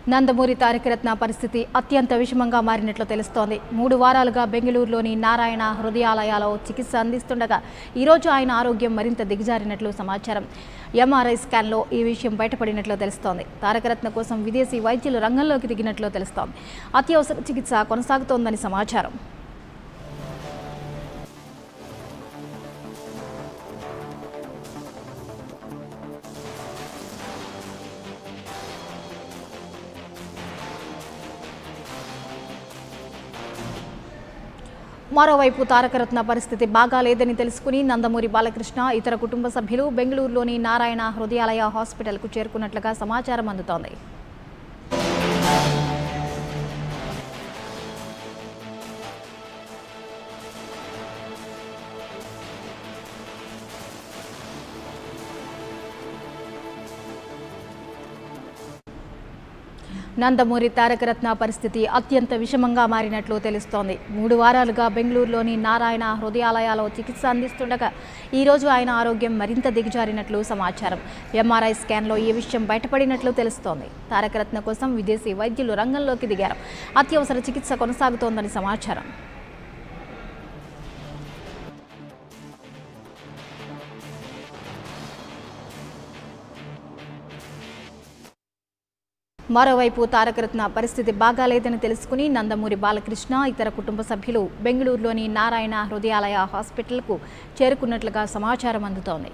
నందమూరి తారకరత్న పరిస్థితి అత్యంత విషమంగా మారినట్లు తెలుస్తోంది మూడు వారాలుగా బెంగళూరులోని నారాయణ హృదయాలయాలో చికిత్స అందిస్తుండగా ఈరోజు ఆయన ఆరోగ్యం మరింత దిగజారినట్లు సమాచారం ఎంఆర్ఐ స్కాన్లో ఈ విషయం బయటపడినట్లు తెలుస్తోంది తారకరత్న కోసం విదేశీ వైద్యులు రంగంలోకి దిగినట్లు తెలుస్తోంది అత్యవసర చికిత్స కొనసాగుతోందని సమాచారం మరోవైపు తారకరత్న పరిస్థితి బాగాలేదని తెలుసుకుని నందమూరి బాలకృష్ణ ఇతర కుటుంబ సభ్యులు బెంగళూరులోని నారాయణ హృదయాలయ హాస్పిటల్కు చేరుకున్నట్లుగా సమాచారం అందుతోంది నందమూరి తారకరత్న పరిస్థితి అత్యంత విషమంగా మారినట్లు తెలుస్తోంది మూడు వారాలుగా బెంగళూరులోని నారాయణ హృదయాలయాలో చికిత్స అందిస్తుండగా ఈరోజు ఆయన ఆరోగ్యం మరింత దిగజారినట్లు సమాచారం ఎంఆర్ఐ స్కాన్లో ఈ విషయం బయటపడినట్లు తెలుస్తోంది తారకరత్న కోసం విదేశీ వైద్యులు రంగంలోకి దిగారు అత్యవసర చికిత్స కొనసాగుతోందని సమాచారం మరోవైపు తారకరత్న పరిస్థితి బాగాలేదని తెలుసుకుని నందమూరి బాలకృష్ణ ఇతర కుటుంబ సభ్యులు బెంగళూరులోని నారాయణ హృదయాలయ హాస్పిటల్కు చేరుకున్నట్లుగా సమాచారం అందుతోంది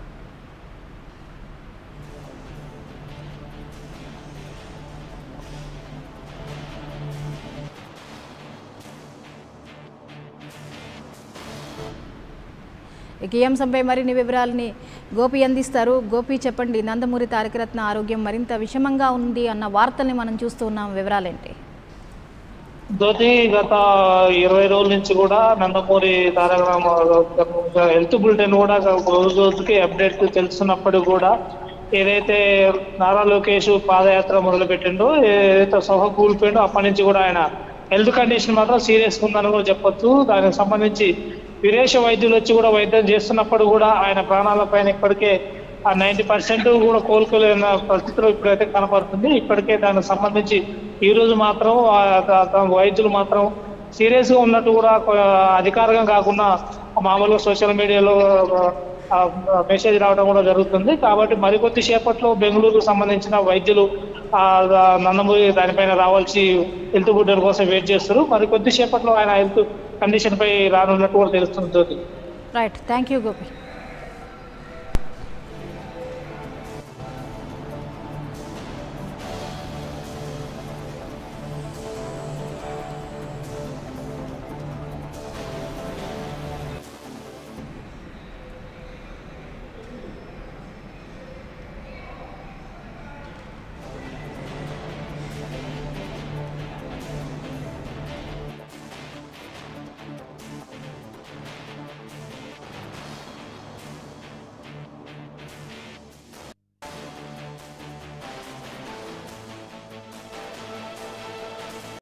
ఇక ఈ అంశంపై మరిన్ని వివరాలని గోపి అందిస్తారు గోపి చెప్పండి నందమూరి తారకరత్న ఆరోగ్యం మరింత విషమంగా ఉంది అన్న వార్తల్ని మనం చూస్తూ ఉన్నాం వివరాలేంటి జ్యోతి గత ఇరవై రోజుల నుంచి కూడా నందమూరి తారక రామారావు హెల్త్ బులెటిన్ కూడా రోజు రోజుకి అప్డేట్ తెలుస్తున్నప్పుడు కూడా ఏదైతే నారా లోకేష్ పాదయాత్ర మొదలు పెట్టిండో ఏదైతే సభ కూలిపోయిండో అప్పటి నుంచి కూడా ఆయన హెల్త్ కండిషన్ మాత్రం సీరియస్ ఉందని కూడా చెప్పొచ్చు దానికి సంబంధించి విదేశ వైద్యులు వచ్చి కూడా వైద్యం చేస్తున్నప్పుడు కూడా ఆయన ప్రాణాలపైన ఇప్పటికే ఆ నైంటీ పర్సెంట్ కూడా కోలుకోలేని పరిస్థితిలో ఇప్పుడైతే కనపడుతుంది ఇప్పటికే దానికి సంబంధించి ఈ రోజు మాత్రం ఆ త- త- వైద్యులు మాత్రం సీరియస్ గా ఉన్నట్టు కూడా కొ- అధికారికంగా కాకుండా మామూలుగా సోషల్ మీడియాలో ఆ, మెసేజ్ రావడం కూడా జరుగుతుంది కాబట్టి మరికొద్ది సేపట్లో బెంగళూరుకు సంబంధించిన వైద్యులు ఆ, ఆ, నందమూరి దానిపైన రావాల్సి హెల్త్ బుడ్డల కోసం వెయిట్ చేస్తారు మరికొద్ది సేపట్లో ఆయన హెల్త్ కండిషన్ పై రానున్నట్టు కూడా తెలుస్తుంది Jyothi right thank you Gopi